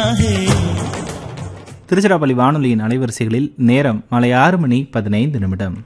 है திருச்சிராப்பள்ளி வானொலியின் அலைவரிசைகளில் நேரம் மாலை ஆறு மணி பதினைந்து நிமிடம்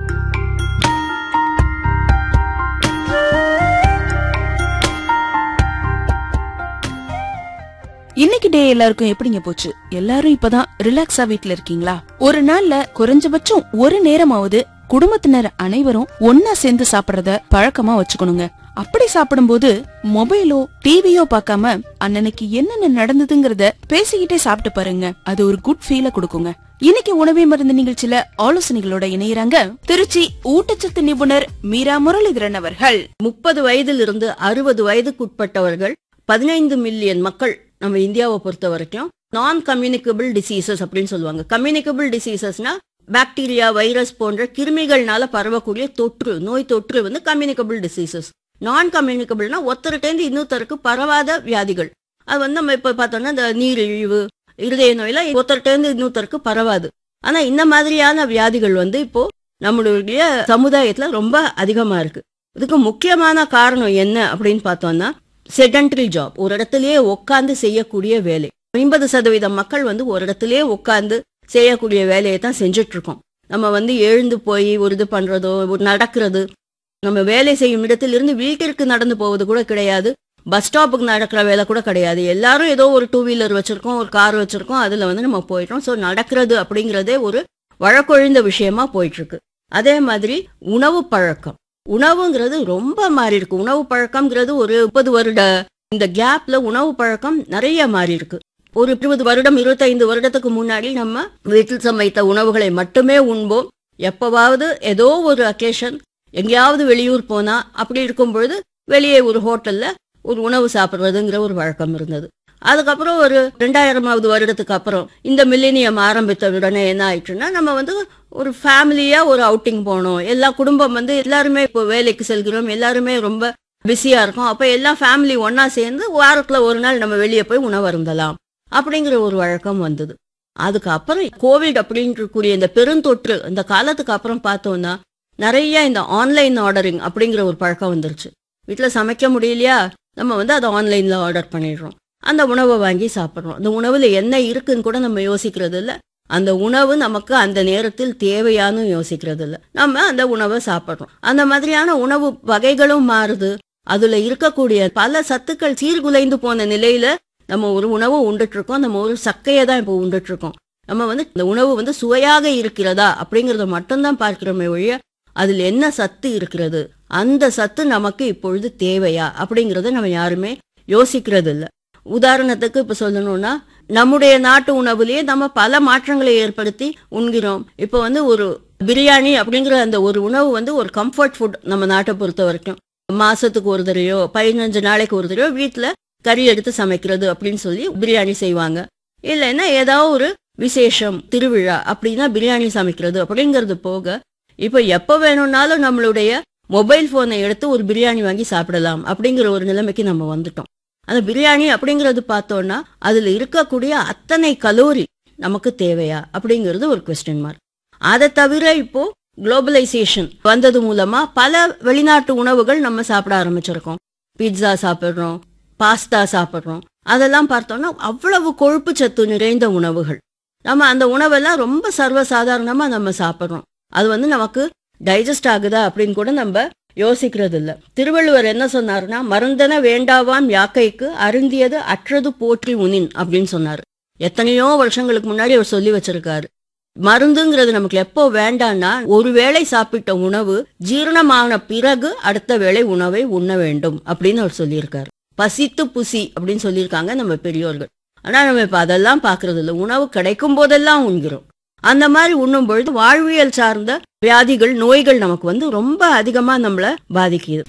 இன்னைக்கு டே எல்லாருக்கும் எப்படிங்க போச்சு எல்லாரும் இப்பதான் ரிலாக்ஸா வீட்ல இருக்கீங்களா ஒரு நாள்ல குறைஞ்சபட்சம் ஒரு நேரமாவது குடும்பத்தினர் அனைவரும் ஒன்னா சேர்ந்து சாப்பிடறத பழக்கமா வச்சுக்கணுங்க அப்படி சாப்பிடும்போது மொபைலோ டிவியோ பார்க்காம அன்னன்னைக்கு என்னென்ன நடந்ததுங்கறத பேசிக்கிட்டே சாப்பிட்டு பாருங்க அது ஒரு குட் ஃபீல கொடுக்குங்க இன்னைக்கு உணவே மருந்து நிகழ்ச்சியில ஆலோசனைகளோட இணையறாங்க திருச்சி ஊட்டச்சத்து நிபுணர் மீரா முரளிதரன் அவர்கள் முப்பது வயதிலிருந்து அறுபது வயதுக்குட்பட்டவர்கள் பதினைந்து மில்லியன் மக்கள் நம்ம இந்தியாவை பொறுத்த வரைக்கும் நான் கம்யூனிகபிள் டிசீசஸ் அப்படின்னு சொல்லுவாங்க கம்யூனிகபிள் டிசீசஸ்னா பாக்டீரியா வைரஸ் போன்ற கிருமிகள்னால பரவக்கூடிய தொற்று நோய் தொற்று வந்து கம்யூனிகபிள் டிசீசஸ் நான் கம்யூனிகபிள்னா ஒருத்தருட்டேந்து இன்னொருத்தருக்கு பரவாத வியாதிகள் அது வந்து நம்ம இப்ப பார்த்தோம்னா இந்த நீரிழிவு இருதய நோயெல்லாம் ஒருத்தருட்டேந்து இன்னொருத்தருக்கு பரவாது ஆனா இந்த மாதிரியான வியாதிகள் வந்து இப்போ நம்மளுடைய சமுதாயத்துல ரொம்ப அதிகமா இருக்கு இதுக்கு முக்கியமான காரணம் என்ன அப்படின்னு பார்த்தோம்னா செடன்டரி ஜாப் ஒரு இடத்துலயே உட்கார்ந்து செய்யக்கூடிய வேலை ஐம்பது சதவீதம் மக்கள் வந்து ஒரு இடத்துலயே உட்கார்ந்து செய்யக்கூடிய வேலையை தான் செஞ்சுட்டு இருக்கோம் நம்ம வந்து எழுந்து போய் ஒரு இது பண்றதோ ஒரு நடக்கிறது நம்ம வேலை செய்யும் இடத்திலிருந்து வீட்டிற்கு நடந்து போவது கூட கிடையாது பஸ் ஸ்டாப்புக்கு நடக்கிற வேலை கூட கிடையாது எல்லாரும் ஏதோ ஒரு டூ வீலர் வச்சிருக்கோம் ஒரு கார் வச்சிருக்கோம் அதுல வந்து நம்ம போயிட்டோம் ஸோ நடக்கிறது அப்படிங்கிறதே ஒரு வழக்கொழிந்த விஷயமா போயிட்டு இருக்கு அதே மாதிரி உணவு பழக்கம் உணவுங்கிறது ரொம்ப மாறி இருக்கு உணவு பழக்கம்ங்கிறது ஒரு முப்பது வருட இந்த கேப்ல உணவு பழக்கம் நிறைய மாறி இருக்கு ஒரு இருபது வருடம் இருபத்தைந்து வருடத்துக்கு முன்னாடி நம்ம வீட்டில் சமைத்த உணவுகளை மட்டுமே உண்போம் எப்பவாவது ஏதோ ஒரு அக்கேஷன் எங்கேயாவது வெளியூர் போனா அப்படி இருக்கும் பொழுது வெளியே ஒரு ஹோட்டல்ல ஒரு உணவு சாப்பிடுறதுங்கிற ஒரு வழக்கம் இருந்தது அதுக்கப்புறம் ஒரு ரெண்டாயிரமாவது வருடத்துக்கு அப்புறம் இந்த மில்லேனியம் ஆரம்பித்த உடனே என்ன ஆயிடுச்சுன்னா நம்ம வந்து ஒரு ஃபேமிலியா ஒரு அவுட்டிங் போனோம் எல்லா குடும்பம் வந்து எல்லாருமே இப்போ வேலைக்கு செல்கிறோம் எல்லாருமே ரொம்ப பிஸியா இருக்கோம் அப்ப எல்லா ஃபேமிலி ஒன்னா சேர்ந்து வாரத்துல ஒரு நாள் நம்ம வெளியே போய் உணவு அருந்தலாம் அப்படிங்கிற ஒரு வழக்கம் வந்தது அதுக்கப்புறம் கோவிட் அப்படின்ற கூடிய இந்த பெருந்தொற்று இந்த காலத்துக்கு அப்புறம் பார்த்தோம்னா நிறைய இந்த ஆன்லைன் ஆர்டரிங் அப்படிங்கிற ஒரு பழக்கம் வந்துருச்சு வீட்டுல சமைக்க முடியலையா நம்ம வந்து அதை ஆன்லைன்ல ஆர்டர் பண்ணிடுறோம் அந்த உணவை வாங்கி சாப்பிட்றோம் அந்த உணவுல என்ன இருக்குன்னு கூட நம்ம யோசிக்கிறது இல்ல அந்த உணவு நமக்கு அந்த நேரத்தில் தேவையானு யோசிக்கிறது இல்ல நம்ம அந்த உணவை சாப்பிட்றோம் அந்த மாதிரியான உணவு வகைகளும் மாறுது அதுல இருக்கக்கூடிய பல சத்துக்கள் சீர்குலைந்து போன நிலையில நம்ம ஒரு உணவு உண்டுட்டு இருக்கோம் நம்ம ஒரு சக்கையை தான் இப்போ உண்டுட்டு இருக்கோம் நம்ம வந்து இந்த உணவு வந்து சுவையாக இருக்கிறதா அப்படிங்கறத மட்டும்தான் பார்க்கிறோமே ஒழிய அதுல என்ன சத்து இருக்கிறது அந்த சத்து நமக்கு இப்பொழுது தேவையா அப்படிங்கறத நம்ம யாருமே யோசிக்கிறது இல்ல உதாரணத்துக்கு இப்ப சொல்லணும்னா நம்முடைய நாட்டு உணவுலயே நம்ம பல மாற்றங்களை ஏற்படுத்தி உண்கிறோம் இப்ப வந்து ஒரு பிரியாணி அப்படிங்கிற அந்த ஒரு உணவு வந்து ஒரு கம்ஃபர்ட் ஃபுட் நம்ம நாட்டை பொறுத்த வரைக்கும் மாசத்துக்கு ஒரு தடவையோ பதினஞ்சு நாளைக்கு ஒரு தடவையோ வீட்டுல கறி எடுத்து சமைக்கிறது அப்படின்னு சொல்லி பிரியாணி செய்வாங்க இல்லைன்னா ஏதாவது ஒரு விசேஷம் திருவிழா அப்படின்னா பிரியாணி சமைக்கிறது அப்படிங்கிறது போக இப்ப எப்ப வேணும்னாலும் நம்மளுடைய மொபைல் போனை எடுத்து ஒரு பிரியாணி வாங்கி சாப்பிடலாம் அப்படிங்கிற ஒரு நிலைமைக்கு நம்ம வந்துட்டோம் அந்த பிரியாணி அப்படிங்கிறது பார்த்தோம்னா அதுல இருக்கக்கூடிய அத்தனை கலோரி நமக்கு தேவையா அப்படிங்கிறது ஒரு கொஸ்டின் மார்க் அதை தவிர இப்போ குளோபலைசேஷன் வந்தது மூலமா பல வெளிநாட்டு உணவுகள் நம்ம சாப்பிட ஆரம்பிச்சிருக்கோம் பீட்சா சாப்பிடுறோம் பாஸ்தா சாப்பிடுறோம் அதெல்லாம் பார்த்தோம்னா அவ்வளவு கொழுப்பு சத்து நிறைந்த உணவுகள் நம்ம அந்த உணவெல்லாம் ரொம்ப சர்வசாதாரணமா நம்ம சாப்பிடுறோம் அது வந்து நமக்கு டைஜஸ்ட் ஆகுதா அப்படின்னு கூட நம்ம யோசிக்கிறது இல்ல திருவள்ளுவர் என்ன சொன்னாருன்னா மருந்தன வேண்டாவாம் யாக்கைக்கு அருந்தியது அற்றது போற்றி உனின் அப்படின்னு சொன்னாரு எத்தனையோ வருஷங்களுக்கு முன்னாடி அவர் சொல்லி வச்சிருக்காரு மருந்துங்கிறது நமக்கு எப்போ வேண்டாம்னா ஒரு வேளை சாப்பிட்ட உணவு ஜீரணமான பிறகு அடுத்த வேளை உணவை உண்ண வேண்டும் அப்படின்னு அவர் சொல்லியிருக்காரு பசித்து புசி அப்படின்னு சொல்லியிருக்காங்க நம்ம பெரியோர்கள் ஆனா நம்ம இப்ப அதெல்லாம் பாக்குறது இல்ல உணவு கிடைக்கும் போதெல்லாம் உண்கிறோம் அந்த மாதிரி உண்ணும் பொழுது வாழ்வியல் சார்ந்த வியாதிகள் நோய்கள் நமக்கு வந்து ரொம்ப அதிகமா நம்மள பாதிக்குது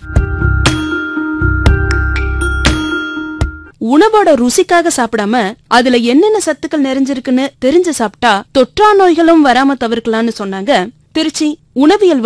உணவோட ருசிக்காக சாப்பிடாம அதுல என்னென்ன சத்துக்கள் நிறைஞ்சிருக்குன்னு தெரிஞ்சு சாப்பிட்டா தொற்றா நோய்களும் வராம தவிர்க்கலாம்னு சொன்னாங்க திருச்சி உணவியல்